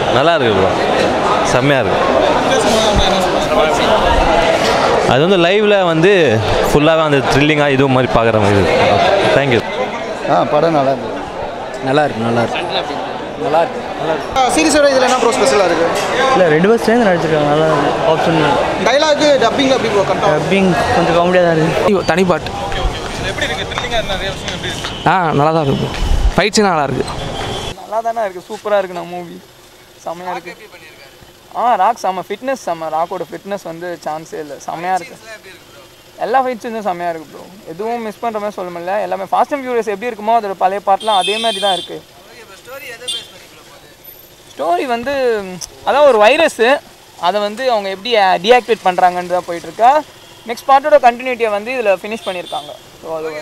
நல்லா இருக்கு ப்ரோ செம்மையாக இருக்கு அது வந்து லைவில் வந்து ஃபுல்லாகவே அந்த த்ரில்லிங்காக இது மாதிரி பார்க்குற மாதிரி இருக்கு தேங்க்யூ ஆ படம் நல்லா இருந்தது நல்லா இருக்கு நல்லா இருக்கு நல்லா இருக்கு சீரிஸோட இதில் என்ன ப்ரோ ஸ்பெஷலாக இருக்கு இல்லை ரெண்டு பேரும் சேர்ந்து நடிச்சிருக்காங்க நல்லா ஆப்ஷன் டைலாக் டப்பிங் அப்படி ப்ரோ கரெக்டாக டப்பிங் கொஞ்சம் காமெடியாக தான் இருக்குது தனி பாட்டு ஆ நல்லா தான் இருக்கு ஃபைட் சீன் நல்லா இருக்கு நல்லா தானே இருக்குது சூப்பராக இருக்குது நம்ம மூவி செம்மையாக இருக்குது ஆ ராக் செம்ம ஃபிட்னஸ் செம்ம ராக்கோட ஃபிட்னஸ் வந்து சான்ஸே இல்லை செம்மையாக இருக்குது எல்லா ஃபைட்ஸும் வந்து செம்மையாக இருக்குது ப்ரோ எதுவும் மிஸ் பண்ணுற மாதிரி சொல்ல முடியல எல்லாமே ஃபாஸ்ட் அண்ட் ஃபியூரியஸ் எப்படி இருக்குமோ அதோட பழைய பாட்டெலாம் அதே மாதிரி தான் இருக்குது ஸ்டோரி வந்து ம், அதான் ஒரு வைரஸ்ஸு அதை வந்து அவங்க எப்படி டீஆக்டிவேட் பண்ணுறாங்கன்னு தான் போயிட்டுருக்கா நெக்ஸ்ட் பார்ட்டோட கண்டினியூட்டியை வந்து இதில் ஃபினிஷ் பண்ணியிருக்காங்க ஸோ அது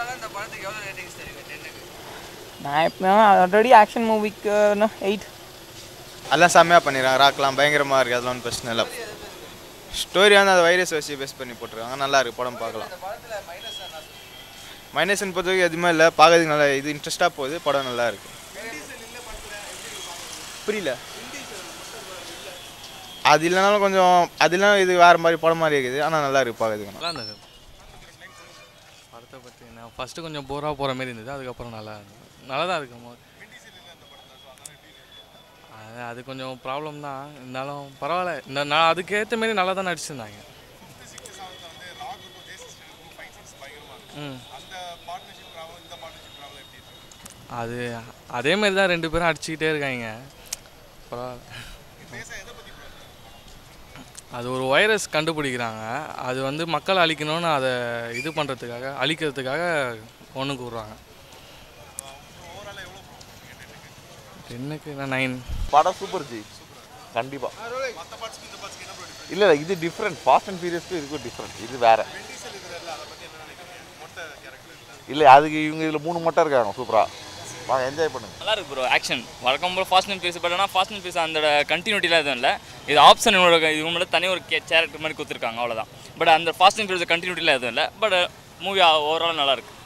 நான் இப்போ ஆல்ரெடி ஆக்ஷன் மூவிக்கு எயிட் எல்லாம் செம்மையாக பண்ணிடுறாங்க ராக்லாம் பயங்கரமாக இருக்குது அதெல்லாம் ஒன்றும் பிரச்சனை இல்லை ஸ்டோரி வந்து அந்த வைரஸ் வச்சு பேஸ் பண்ணி போட்டிருக்காங்க நல்லா இருக்கு படம் பார்க்கலாம் மைனஸ்ன்னு பொறுத்தவரைக்கும் எதுவுமே இல்லை பார்க்கறதுக்கு நல்லா இது இன்ட்ரெஸ்ட்டாக போகுது படம் நல்லா இருக்கு புரியல அது இல்லைனாலும் கொஞ்சம் அது இல்லைனா இது வேறு மாதிரி படம் மாதிரி இருக்குது ஆனால் நல்லா இருக்கு பார்க்கறதுக்கு நல்லா இருந்தது படத்தை பற்றி நான் ஃபஸ்ட்டு கொஞ்சம் போராக போகிற மாதிரி இருந்தது அதுக்கப்புறம் நல்லா இருந்தது நல்லா தான் இருக்கு மோ- அது அது கொஞ்சம் ப்ராப்ளம் தான் இருந்தாலும் பரவாயில்ல இந்த நான் அதுக்கேற்ற மாரி நல்லா தான் நடிச்சிருந்தாங்க ம் அது அதே மாதிரி தான் ரெண்டு பேரும் அடிச்சுக்கிட்டே இருக்காங்க பரவாயில்ல அது ஒரு வைரஸ் கண்டுபிடிக்கிறாங்க அது வந்து மக்களை அழிக்கணும்னு அதை இது பண்ணுறதுக்காக அழிக்கிறதுக்காக ஒன்று கூடுறாங்க என்னக்கு நான் நைன் படம் சூப்பர் ஜி கண்டிப்பா இல்ல இல்ல இது டிஃப்ரெண்ட் ஃபாஸ்ட் அண்ட் ஃபியூரியஸ்க்கு இதுக்கும் டிஃப்ரெண்ட் இது வேற இல்ல அதுக்கு இவங்க இதுல மூணு மட்டும் இருக்காங்க சூப்பரா வாங்க என்ஜாய் பண்ணுங்க நல்லா இருக்கு ப்ரோ ஆக்ஷன் வழக்கம் போல் ஃபாஸ்ட் அண்ட் ஃபீஸ் பட் ஆனால் ஃபாஸ்ட் அண்ட் ஃபீஸ் அந்த கண்டினியூட்டிலாம் எதுவும் இல்லை இது ஆப்ஷன் இது மட்டும் தனி ஒரு கேரக்டர் மாதிரி கொடுத்துருக்காங்க அவ்வளோதான் பட் அந்த ஃபாஸ்ட் அண்ட் ஃபீஸ் கண்டினியூட்டிலாம் எதுவும் இல்லை பட் மூவி ஓவரால் நல்லா இருக்கு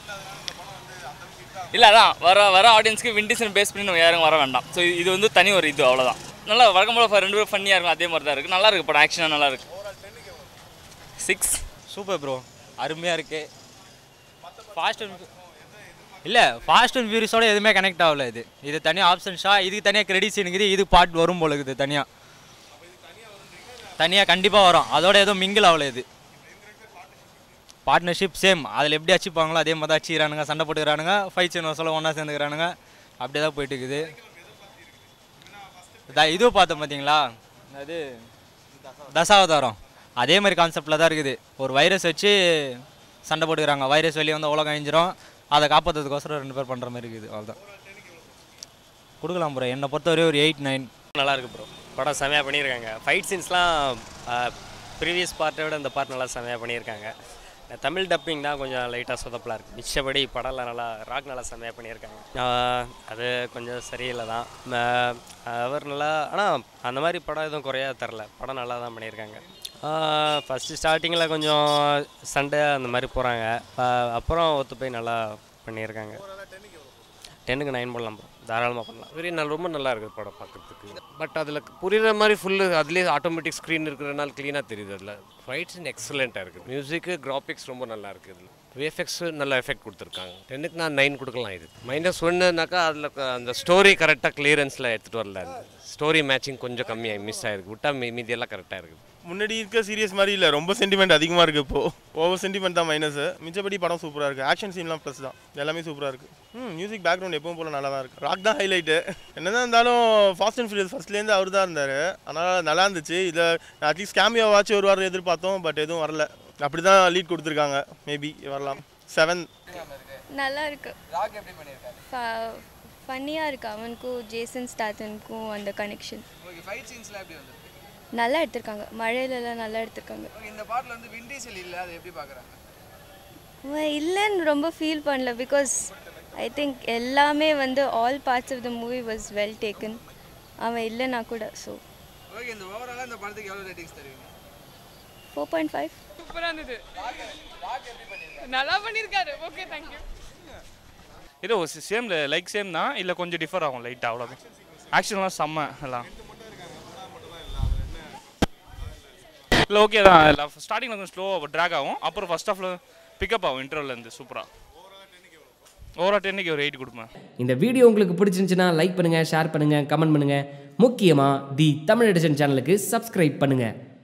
இல்லை அதான் வர வர ஆடியன்ஸ்க்கு விண்டிசன் பேஸ் பண்ணி நம்ம யாரும் வர வேண்டாம் ஸோ இது வந்து தனி ஒரு இது அவ்வளோதான் நல்லா வழக்கம் போல் ரெண்டு பேரும் ஃபன்னியாக இருக்கும் அதே மாதிரி தான் இருக்குது நல்லா இருக்கு படம் ஆக்ஷனாக நல்லா இருக்கு சிக்ஸ் சூப்பர் ப்ரோ அருமையாக இருக்கு ஃபாஸ்ட் அண்ட் இல்லை ஃபாஸ்ட் அண்ட் ஃபியூரியஸோட எதுவுமே கனெக்ட் ஆகல இது இது தனியாக ஆப்ஷன்ஸா இதுக்கு தனியாக கிரெடிட்ஸ் இருக்குது இது பார்ட் வரும் போல இருக்குது தனியாக தனியாக கண்டிப்பாக வரும் அதோட எதுவும் மிங்கிள் ஆகல இது பார்ட்னர்ஷிப் சேம் அதில் எப்படி அடிச்சுப்பாங்களோ அதே மாதிரி தான் அடிச்சுக்கிறானுங்க சண்டை போட்டுக்கிறானுங்க ஃபைட் சீன் சொல்ல ஒன்றா சேர்ந்துக்கிறானுங்க அப்படியே தான் போயிட்டு இருக்குது இதா- இது பார்த்தோம் பார்த்தீங்களா அது தசாவதாரம் அதே மாதிரி கான்செப்டில் தான் இருக்குது ஒரு வைரஸ் வச்சு சண்டை போட்டுக்கிறாங்க வைரஸ் வெளியே வந்து உலகம் அழிஞ்சிரும் அதை காப்பாற்றுறதுக்கோசரம் ரெண்டு பேர் பண்ணுற மாதிரி இருக்குது அவ்வளோதான் கொடுக்கலாம் ப்ரோ என்னை பொறுத்தவரை ஒரு எயிட் நைன் நல்லா இருக்கு ப்ரோ படம் செமையாக பண்ணியிருக்காங்க ஃபைட் சீன்ஸ்லாம் ப்ரீவியஸ் பார்ட்டை விட இந்த பார்ட் நல்லா செமையாக பண்ணியிருக்காங்க அஹ் தமிழ் டப்பிங் தான் கொஞ்சம் லைட்டாக சொதப்பலாக இருக்குது மிச்சபடி படம்லாம் நல்லா ராக் நல்லா செமையாக பண்ணியிருக்காங்க ஆஹ் அது கொஞ்சம் சரியில்லை தான் அஹ் அவர் நல்லா ஆனால் அந்த மாதிரி படம் எதுவும் குறையா தரல படம் நல்லா தான் பண்ணியிருக்காங்க ஃபஸ்ட்டு ஸ்டார்டிங்கில் கொஞ்சம் சண்டை அந்த மாதிரி போகிறாங்க அப்புறம் ஒத்து போய் நல்லா பண்ணியிருக்காங்க டென்னுக்கு நைன் போடலாம் ப்ரோ தாராளமாக பண்ணலாம் வெரி நல்ல ரொம்ப நல்லா இருக்குது படம் பார்க்கறதுக்கு பட் அதில் புரியுற மாதிரி ஃபுல்லு அதுலேயே ஆட்டோமேட்டிக் ஸ்க்ரீன் இருக்கிறனால க்ளீனாக தெரியுது அதில் ஃபைட்ஸ் எக்ஸலண்ட்டாக இருக்குது மியூசிக்கு கிராஃபிக்ஸ் ரொம்ப நல்லா இருக்குது இதில் விஎஃப்எக்ஸ் நல்ல எஃபெக்ட் கொடுத்துருக்காங்க டென்னுக்கு நான் நைன் கொடுக்கலாம் இது மைனஸ் ஒன்றுனாக்கா அதில் அந்த ஸ்டோரி கரெக்டாக கிளியரன்ஸில் எடுத்துகிட்டு வரல ஸ்டோரி மேட்சிங் கொஞ்சம் கம்மியாக மிஸ் ஆகிருக்கு விட்டா மீ மீதியெல்லாம் கரெக்டாக இருக்குது முன்னாடி இருக்க சீரியஸ் மாதிரி இல்லை ரொம்ப சென்டிமெண்ட் அதிகமாக இருக்குது இப்போ ஓவர் சென்டிமெண்ட் தான் மைனஸ் மிச்சபடி படம் சூப்பராக இருக்குது ஆக்ஷன் சீன்லாம் ப்ளஸ் தான் எல்லாமே சூப்பராக இருக்குது ம் மியூசிக் பேக்ரவுண்ட் எப்பவும் போல நல்லா தான் இருக்குது ராக் தான் ஹைலைட்டு என்னதான் இருந்தாலும் ஃபாஸ்ட் அண்ட் ஃபியூரியஸ் ஃபஸ்ட்லேருந்து அவர் தான் இருந்தார் அதனால் நல்லா இருந்துச்சு இதை அட்லீஸ்ட் கேமியோவாச்சும் ஒரு வாரம் எதிர்பார்த்தோம் பட் எதுவும் வரல அப்படி தான் லீட் கொடுத்துருக்காங்க மேபி வரலாம் செவன் நல்லா இருக்கு ஃபன்னியாக இருக்கு அவனுக்கும் ஜேசன் ஸ்டாத்தனுக்கும் அந்த கனெக்ஷன் ஃபைட் சீன்ஸ்லாம் எப்படி வந்து நல்லா எடுத்திருக்காங்க மழையிலலாம் நல்லா எடுத்திருக்காங்க இந்த பாட்டில் வந்து விண்டீசல் இல்லை அதை எப்படி பார்க்குறாங்க அவன் இல்லைன்னு ரொம்ப ஃபீல் பண்ணல பிகாஸ் ஐ திங்க் எல்லாமே வந்து all parts of the movie was well taken அவன் இல்லைன்னா கூட ஸோ ஓகே இந்த ஓவராலாக இந்த படத்துக்கு எவ்வளோ ரேட்டிங்ஸ் தருவீங்க ஃபோர் பாயிண்ட் ஃபைவ் சூப்பராக இருந்தது நல்லா பண்ணியிருக்காரு ஓகே தேங்க்யூ இது சேம் லைக் சேம் தான் இல்லை கொஞ்சம் டிஃபர் ஆகும் லைட்டாக அவ்வளோதான் ஆக்ஷன்லாம் செம்ம எல்லாம் இல்லை ஓகே தான் இல்லை ஸ்டார்டிங்கில் கொஞ்சம் ஸ்லோவாக ட்ராக் ஆகும் அப்புறம் ஃபஸ்ட் ஹாஃபில் பிக்கப் ஆகும் இன்டர்வல்லேருந்து சூப்பராக ஓவரா டென்னுக்கு ஒரு எயிட் கொடுப்பேன் இந்த வீடியோ உங்களுக்கு பிடிச்சிருந்துச்சுன்னா லைக் பண்ணுங்கள் ஷேர் பண்ணுங்கள் கமெண்ட் பண்ணுங்கள் முக்கியமாக தி தமிழ் எடிஷன் சேனலுக்கு சப்ஸ்கிரைப் பண்ணுங்கள்